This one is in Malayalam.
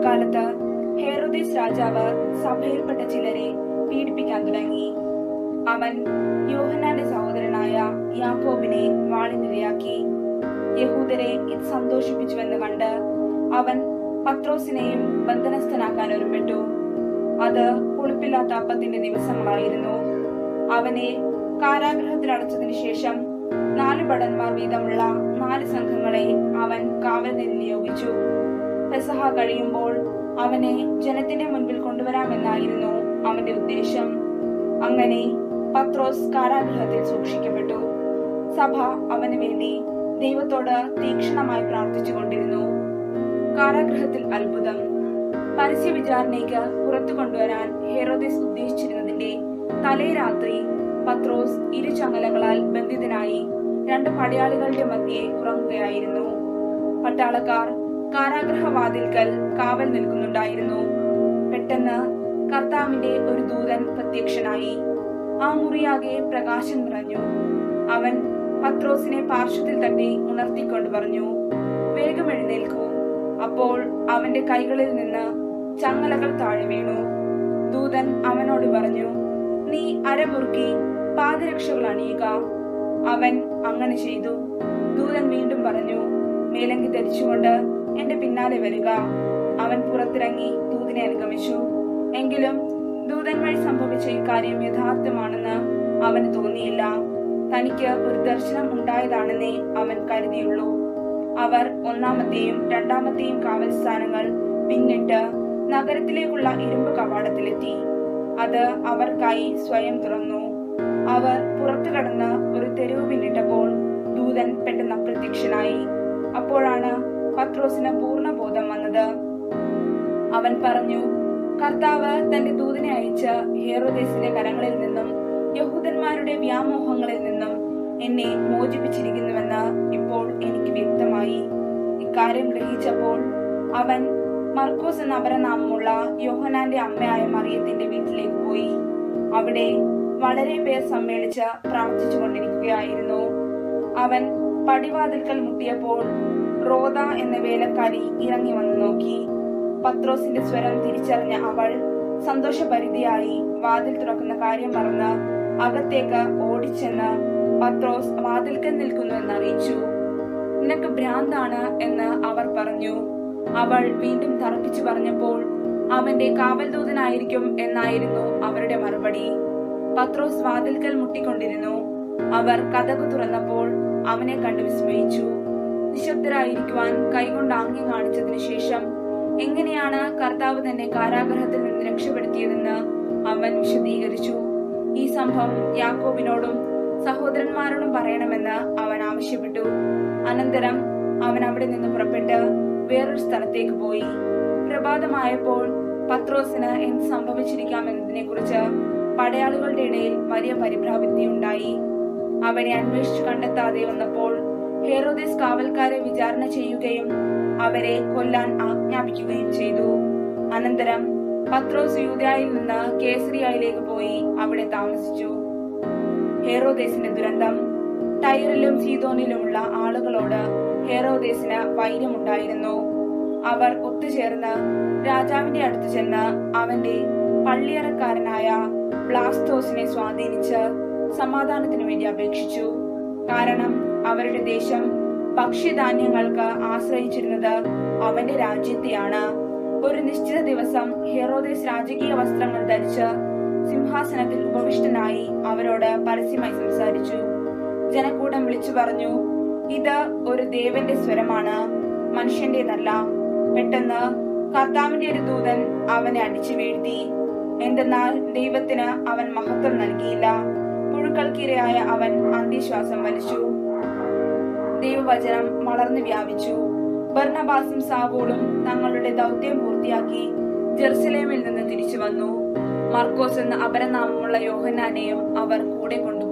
അക്കാലത്ത് ഹേറോദേസ് രാജാവ് സഭയിൽപ്പെട്ട ചിലരെ പീഡിപ്പിക്കാൻ തുടങ്ങി അവൻ യോഹന്നാന്റെ സഹോദരനായ യാക്കോബിനെ വാളിനിരയാക്കി യഹൂദരെ ഇത് സന്തോഷിപ്പിച്ചുവെന്ന് കണ്ട് അവൻ പത്രോസിനെയും ബന്ധനസ്ഥനാക്കാൻ ഒരുപ്പെട്ടു അത് പുളിപ്പില്ലാത്ത അപ്പത്തിന്റെ ദിവസങ്ങളായിരുന്നു അവനെ കാരാഗ്രഹത്തിൽ അടച്ചതിനു ശേഷം നാല് ഭടന്മാർ വീതമുള്ള നാല് സംഘങ്ങളെ അവൻ കാവലിന് നിയോഗിച്ചു പെസഹ കഴിയുമ്പോൾ അവനെ ജനത്തിന്റെ മുൻപിൽ കൊണ്ടുവരാമെന്നായിരുന്നു അവന്റെ ഉദ്ദേശം അങ്ങനെ പത്രോസ് കാരാഗ്രഹത്തിൽ സൂക്ഷിക്കപ്പെട്ടു സഭ അവന് വേണ്ടി ദൈവത്തോട് തീക്ഷണമായി പ്രാർത്ഥിച്ചുകൊണ്ടിരുന്നു കാരാഗ്രഹത്തിൽ അത്ഭുതം പരസ്യ വിചാരണയ്ക്ക് പുറത്തു കൊണ്ടുവരാൻ ഹെറോദിസ് ഉദ്ദേശിച്ചിരുന്നതിന്റെ തലേ രാത്രി പത്രോസ് ഇരു ചങ്ങലകളാൽ ബന്ധിതനായി രണ്ട് പടയാളികളുടെ മധ്യേ ഉറങ്ങുകയായിരുന്നു പട്ടാളക്കാർ കാരാഗ്രഹവാതിൽക്കൽ കാവൽ നിൽക്കുന്നുണ്ടായിരുന്നു പെട്ടെന്ന് കർത്താവിന്റെ ഒരു ദൂതൻ പ്രത്യക്ഷനായി ആ മുറിയാകെ പ്രകാശം നിറഞ്ഞു അവൻ പത്രോസിനെ പാർശ്വത്തിൽ തട്ടി ഉണർത്തിക്കൊണ്ട് പറഞ്ഞു വേഗം എഴുന്നേൽക്കൂ അപ്പോൾ അവന്റെ കൈകളിൽ നിന്ന് ചങ്ങലകൾ താഴെ വീണു ദൂതൻ അവനോട് പറഞ്ഞു നീ അരമുറുക്കി പാദരക്ഷകൾ അണിയുക അവൻ അങ്ങനെ ചെയ്തു ദൂതൻ വീണ്ടും പറഞ്ഞു മേലങ്കി ധരിച്ചുകൊണ്ട് എന്റെ പിന്നാലെ വരിക അവൻ പുറത്തിറങ്ങി ദൂതനെ അനുഗമിച്ചു എങ്കിലും ദൂതൻ വഴി സംഭവിച്ച ഇക്കാര്യം യഥാർത്ഥമാണെന്ന് അവന് തോന്നിയില്ല തനിക്ക് ഒരു ദർശനം ഉണ്ടായതാണെന്നേ അവൻ കരുതിയുള്ളൂ അവർ ഒന്നാമത്തെയും രണ്ടാമത്തെയും കാവൽ സ്ഥാനങ്ങൾ പിന്നിട്ട് നഗരത്തിലേക്കുള്ള ഇരുമ്പ് കവാടത്തിലെത്തി അത് അവർക്കായി സ്വയം തുറന്നു അവർ പുറത്തു കടന്ന് ഒരു തെരുവ് പിന്നിട്ടപ്പോൾ ദൂതൻ പെട്ടെന്ന് അപ്രത്യക്ഷനായി അപ്പോഴാണ് പത്രോസിന് പൂർണ്ണ ബോധം വന്നത് അവൻ പറഞ്ഞു കർത്താവ് തന്റെ ദൂതനെ അയച്ച് ഹേറോദേസിന്റെ കരങ്ങളിൽ നിന്നും യഹൂദന്മാരുടെ വ്യാമോഹങ്ങളിൽ നിന്നും എന്നെ മോചിപ്പിച്ചിരിക്കുന്നുവെന്ന് ഇപ്പോൾ എനിക്ക് വ്യക്തമായി ഇക്കാര്യം ഗ്രഹിച്ചപ്പോൾ അവൻ മർക്കോസ് എന്ന അപരനാമമുള്ള യോഹനാന്റെ അമ്മയായ മറിയത്തിന്റെ വീട്ടിലേക്ക് പോയി അവിടെ വളരെ പേർ സമ്മേളിച്ച് പ്രാർത്ഥിച്ചു കൊണ്ടിരിക്കുകയായിരുന്നു അവൻ പടിവാതിൽക്കൽ മുട്ടിയപ്പോൾ റോദ എന്ന വേലക്കാരി ഇറങ്ങി വന്നു നോക്കി പത്രോസിന്റെ സ്വരം തിരിച്ചറിഞ്ഞ അവൾ സന്തോഷപരിധിയായി വാതിൽ തുറക്കുന്ന കാര്യം മറന്ന് അകത്തേക്ക് ഓടിച്ചെന്ന് പത്രോസ് വാതിൽക്കൽ നിൽക്കുന്നുവെന്ന് അറിയിച്ചു നിനക്ക് ഭ്രാന്താണ് എന്ന് അവർ പറഞ്ഞു അവൾ വീണ്ടും തറപ്പിച്ചു പറഞ്ഞപ്പോൾ അവന്റെ കാവൽ ദൂതനായിരിക്കും എന്നായിരുന്നു അവരുടെ മറുപടി പത്രോസ് വാതിൽക്കൽ മുട്ടിക്കൊണ്ടിരുന്നു അവർ കഥകു തുറന്നപ്പോൾ അവനെ കണ്ടു വിസ്മയിച്ചു നിശബ്ദരായിരിക്കുവാൻ കൈകൊണ്ട് ആംഗ്യം കാണിച്ചതിനു ശേഷം എങ്ങനെയാണ് കർത്താവ് തന്നെ കാരാഗ്രഹത്തിൽ നിന്ന് രക്ഷപ്പെടുത്തിയതെന്ന് അവൻ വിശദീകരിച്ചു ഈ സംഭവം യാക്കോബിനോടും സഹോദരന്മാരോടും പറയണമെന്ന് അവൻ ആവശ്യപ്പെട്ടു അനന്തരം അവൻ അവിടെ നിന്ന് പുറപ്പെട്ട് വേറൊരു സ്ഥലത്തേക്ക് പോയി പ്രഭാതമായപ്പോൾ പത്രോസിന് എന്ത് സംഭവിച്ചിരിക്കാമെന്നതിനെ കുറിച്ച് പടയാളികളുടെ ഇടയിൽ വലിയ പരിഭ്രാന്തി ഉണ്ടായി അവനെ അന്വേഷിച്ചു കണ്ടെത്താതെ വന്നപ്പോൾ ഹെറോദിസ് കാവൽക്കാരെ വിചാരണ ചെയ്യുകയും അവരെ കൊല്ലാൻ ആജ്ഞാപിക്കുകയും ചെയ്തു അനന്തരം പത്രോസ് യൂതയായിൽ നിന്ന് കേസരിയായിലേക്ക് പോയി അവിടെ താമസിച്ചു ഹെറോദേസിന്റെ ദുരന്തം ടൈറിലും സീതോനിലുമുള്ള ആളുകളോട് ഹെറോദേസിന് വൈര്യമുണ്ടായിരുന്നു അവർ ഒത്തുചേർന്ന് രാജാവിന്റെ അടുത്ത് ചെന്ന് അവന്റെ പള്ളിയറക്കാരനായ ബ്ലാസ്തോസിനെ സ്വാധീനിച്ച് സമാധാനത്തിനു വേണ്ടി അപേക്ഷിച്ചു കാരണം അവരുടെ ദേശം ഭക്ഷ്യധാന്യങ്ങൾക്ക് ആശ്രയിച്ചിരുന്നത് അവന്റെ രാജ്യത്തെയാണ് ഒരു നിശ്ചിത ദിവസം ഹെറോദേസ് രാജകീയ വസ്ത്രങ്ങൾ ധരിച്ച് സിംഹാസനത്തിൽ ഉപവിഷ്ടനായി അവരോട് പരസ്യമായി സംസാരിച്ചു ജനക്കൂട്ടം വിളിച്ചു പറഞ്ഞു ഇത് ഒരു ദേവന്റെ സ്വരമാണ് മനുഷ്യന്റേതല്ല പെട്ടെന്ന് കർത്താവിന്റെ ഒരു ദൂതൻ അവനെ അടിച്ചു വീഴ്ത്തി എന്തെന്നാൽ ദൈവത്തിന് അവൻ മഹത്വം നൽകിയില്ല പുഴുക്കൾക്കിരയായ അവൻ അന്ത്യശ്വാസം വലിച്ചു ദൈവവചനം വളർന്നു വ്യാപിച്ചു ബർണബാസും സാവൂളും തങ്ങളുടെ ദൗത്യം പൂർത്തിയാക്കി ജെറുസലേമിൽ നിന്ന് തിരിച്ചു വന്നു മർക്കോസ് എന്ന അപരനാമമുള്ള യോഹന്നാനെയും അവർ കൂടെ കൊണ്ടുപോയി